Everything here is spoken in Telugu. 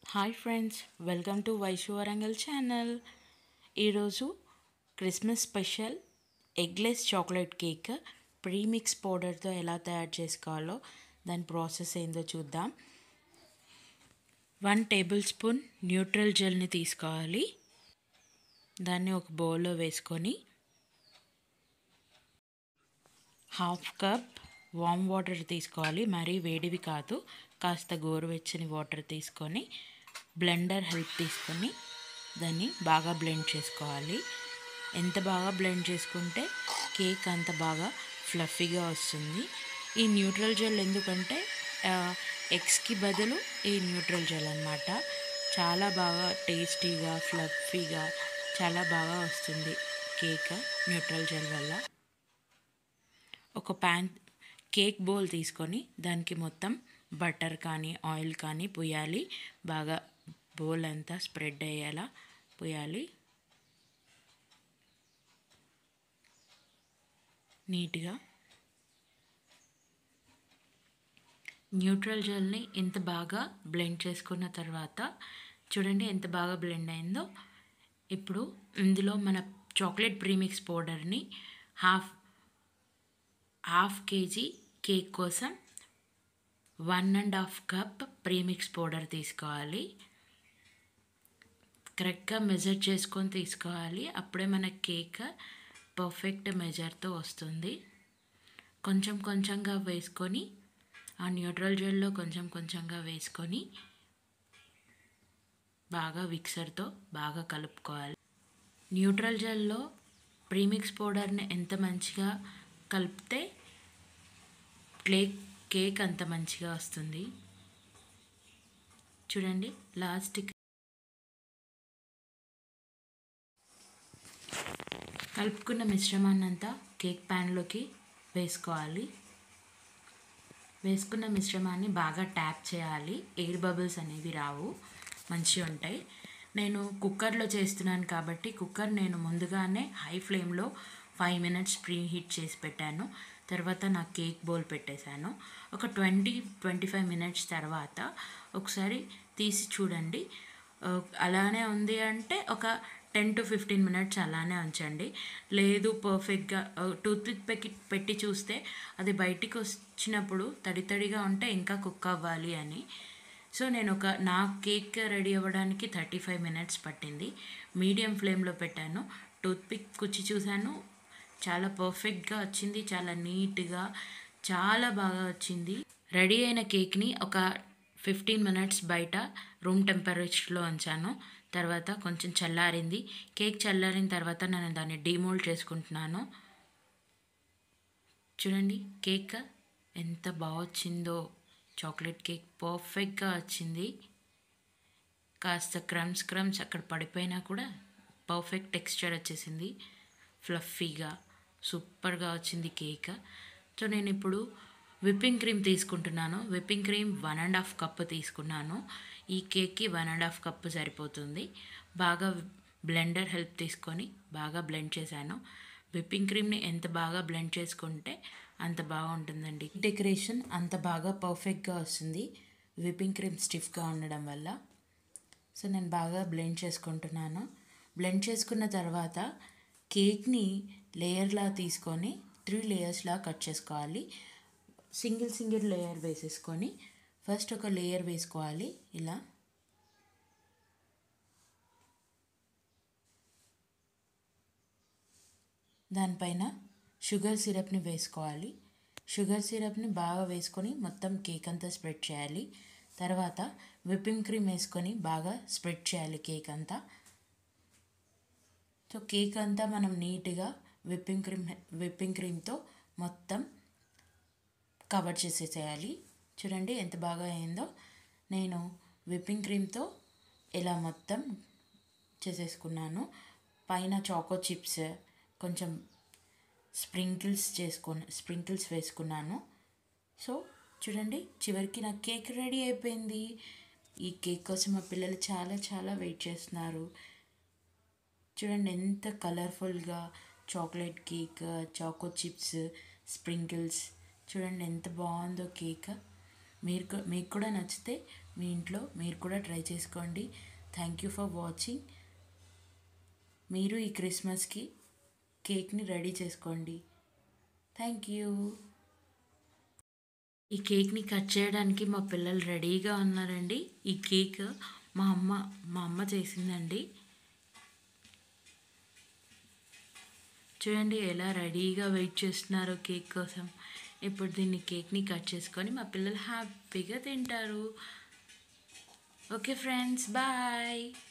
hi friends welcome to Vaishu Warangal channel ఈరోజు Christmas special eggless chocolate cake premix పౌడర్తో ఎలా తయారు చేసుకోవాలో దాని ప్రాసెస్ ఏందో చూద్దాం వన్ టేబుల్ స్పూన్ న్యూట్రల్ జెల్ని తీసుకోవాలి దాన్ని ఒక బౌల్లో వేసుకొని హాఫ్ కప్ వామ్ వాటర్ తీసుకోవాలి మరీ వేడివి కాదు కాస్త గోరువెచ్చని వాటర్ తీసుకొని బ్లెండర్ హెల్ప్ తీసుకొని దాన్ని బాగా బ్లెండ్ చేసుకోవాలి ఎంత బాగా బ్లెండ్ చేసుకుంటే కేక్ అంత బాగా ఫ్లఫీగా వస్తుంది ఈ న్యూట్రల్ జెల్ ఎందుకంటే ఎగ్స్కి బదులు ఈ న్యూట్రల్ జెల్ అనమాట చాలా బాగా టేస్టీగా ఫ్లఫీగా చాలా బాగా వస్తుంది కేక్ న్యూట్రల్ జెల్ వల్ల ఒక ప్యాన్ కేక్ బౌల్ తీసుకొని దానికి మొత్తం బటర్ కానీ ఆయిల్ కానీ పోయాలి బాగా బౌల్ అంతా స్ప్రెడ్ అయ్యేలా పోయాలి నీట్గా న్యూట్రల్ జెల్ని ఇంత బాగా బ్లెండ్ చేసుకున్న తర్వాత చూడండి ఎంత బాగా బ్లెండ్ అయిందో ఇప్పుడు ఇందులో మన చాక్లెట్ ప్రీమిక్స్ పౌడర్ని హాఫ్ హాఫ్ కేజీ కేక్ కోసం one and half cup premix powder తీసుకోవాలి కరెక్ట్గా మెజర్ చేసుకొని తీసుకోవాలి అప్పుడే మన కేక్ పర్ఫెక్ట్ మెజర్తో వస్తుంది కొంచెం కొంచెంగా వేసుకొని ఆ న్యూట్రల్ జెల్లో కొంచెం కొంచెంగా వేసుకొని బాగా మిక్సర్తో బాగా కలుపుకోవాలి న్యూట్రల్ జెల్లో ప్రీమిక్స్ పౌడర్ని ఎంత మంచిగా కలిపితే కేక్ కేక్ అంత మంచిగా వస్తుంది చూడండి లాస్ట్కి కలుపుకున్న మిశ్రమాన్ని అంతా కేక్ ప్యాన్లోకి వేసుకోవాలి వేసుకున్న మిశ్రమాన్ని బాగా ట్యాప్ చేయాలి ఎయిర్ బబుల్స్ అనేవి రావు మంచిగా ఉంటాయి నేను కుక్కర్లో చేస్తున్నాను కాబట్టి కుక్కర్ నేను ముందుగానే హై ఫ్లేమ్లో ఫైవ్ మినిట్స్ ప్రీ హీట్ చేసి పెట్టాను తర్వాత నా కేక్ బౌల్ పెట్టేశాను ఒక ట్వంటీ ట్వంటీ ఫైవ్ మినిట్స్ తర్వాత ఒకసారి తీసి చూడండి అలానే ఉంది అంటే ఒక టెన్ టు ఫిఫ్టీన్ మినిట్స్ అలానే ఉంచండి లేదు పర్ఫెక్ట్గా టూత్ పెట్టి పెట్టి చూస్తే అది బయటికి వచ్చినప్పుడు తడి తడిగా ఉంటే ఇంకా కుక్ అవ్వాలి అని సో నేను ఒక నా కేక్ రెడీ అవ్వడానికి థర్టీ ఫైవ్ మినిట్స్ పట్టింది మీడియం ఫ్లేమ్లో పెట్టాను టూత్ పిక్ కుచ్చి చూశాను చాలా పర్ఫెక్ట్గా వచ్చింది చాలా నీట్గా చాలా బాగా వచ్చింది రెడీ అయిన కేక్ని ఒక ఫిఫ్టీన్ మినిట్స్ బయట రూమ్ టెంపరేచర్లో ఉంచాను తర్వాత కొంచెం చల్లారింది కేక్ చల్లారిన తర్వాత నేను దాన్ని డీమోల్డ్ చేసుకుంటున్నాను చూడంండి కేక్ ఎంత బాగా వచ్చిందో చాక్లెట్ కేక్ పర్ఫెక్ట్గా వచ్చింది కాస్త క్రమ్స్ క్రమ్స్ అక్కడ పడిపోయినా కూడా పర్ఫెక్ట్ టెక్స్చర్ వచ్చేసింది ఫ్లఫీగా సూపర్గా వచ్చింది కేక్ సో నేను ఇప్పుడు విప్పింగ్ క్రీమ్ తీసుకుంటున్నాను whipping cream one and half cup తీసుకున్నాను ఈ కేక్కి వన్ అండ్ హాఫ్ కప్ సరిపోతుంది బాగా బ్లెండర్ హెల్ప్ తీసుకొని బాగా బ్లెండ్ చేశాను విప్పింగ్ క్రీమ్ని ఎంత బాగా బ్లెండ్ చేసుకుంటే అంత బాగుంటుందండి డెకరేషన్ అంత బాగా పర్ఫెక్ట్గా వస్తుంది విప్పింగ్ క్రీమ్ స్టిఫ్గా ఉండడం వల్ల సో నేను బాగా బ్లెండ్ చేసుకుంటున్నాను బ్లెండ్ చేసుకున్న తర్వాత కేక్ని లేయర్లా తీసుకొని త్రీ లేయర్స్లా కట్ చేసుకోవాలి సింగిల్ సింగిల్ లేయర్ వేసేసుకొని ఫస్ట్ ఒక లేయర్ వేసుకోవాలి ఇలా దానిపైన షుగర్ సిరప్ని వేసుకోవాలి షుగర్ సిరప్ని బాగా వేసుకొని మొత్తం కేక్ అంతా స్ప్రెడ్ చేయాలి తర్వాత విప్పింగ్ క్రీమ్ వేసుకొని బాగా స్ప్రెడ్ చేయాలి కేక్ అంతా సో కేక్ అంతా మనం నీట్గా విప్పింగ్ క్రీమ్ విప్పింగ్ క్రీమ్తో మొత్తం కవర్ చేసేసేయాలి చూడండి ఎంత బాగా అయిందో నేను విప్పింగ్ క్రీమ్తో ఇలా మొత్తం చేసేసుకున్నాను పైన చాకో చిప్స్ కొంచెం స్ప్రింకిల్స్ చేసుకున్న స్ప్రింకిల్స్ వేసుకున్నాను సో చూడండి చివరికి నా కేక్ రెడీ అయిపోయింది ఈ కేక్ కోసం మా పిల్లలు చాలా చాలా వెయిట్ చేస్తున్నారు చూడండి ఎంత కలర్ఫుల్గా chocolate cake choco chips sprinkles చూడండి ఎంత బాగుందో కేక్ మీరు మీకు కూడా నచ్చితే మీ ఇంట్లో మీరు కూడా ట్రై చేసుకోండి థ్యాంక్ యూ ఫర్ వాచింగ్ మీరు ఈ క్రిస్మస్కి కేక్ని రెడీ చేసుకోండి థ్యాంక్ యూ ఈ కేక్ని కట్ చేయడానికి మా పిల్లలు రెడీగా ఉన్నారండి ఈ కేక్ మా అమ్మ మా అమ్మ చేసిందండి చూడండి ఎలా రెడీగా వెయిట్ చేస్తున్నారో కేక్ కోసం ఇప్పుడు దీన్ని కేక్ని కట్ చేసుకొని మా పిల్లలు హ్యాపీగా తింటారు ఓకే ఫ్రెండ్స్ బాయ్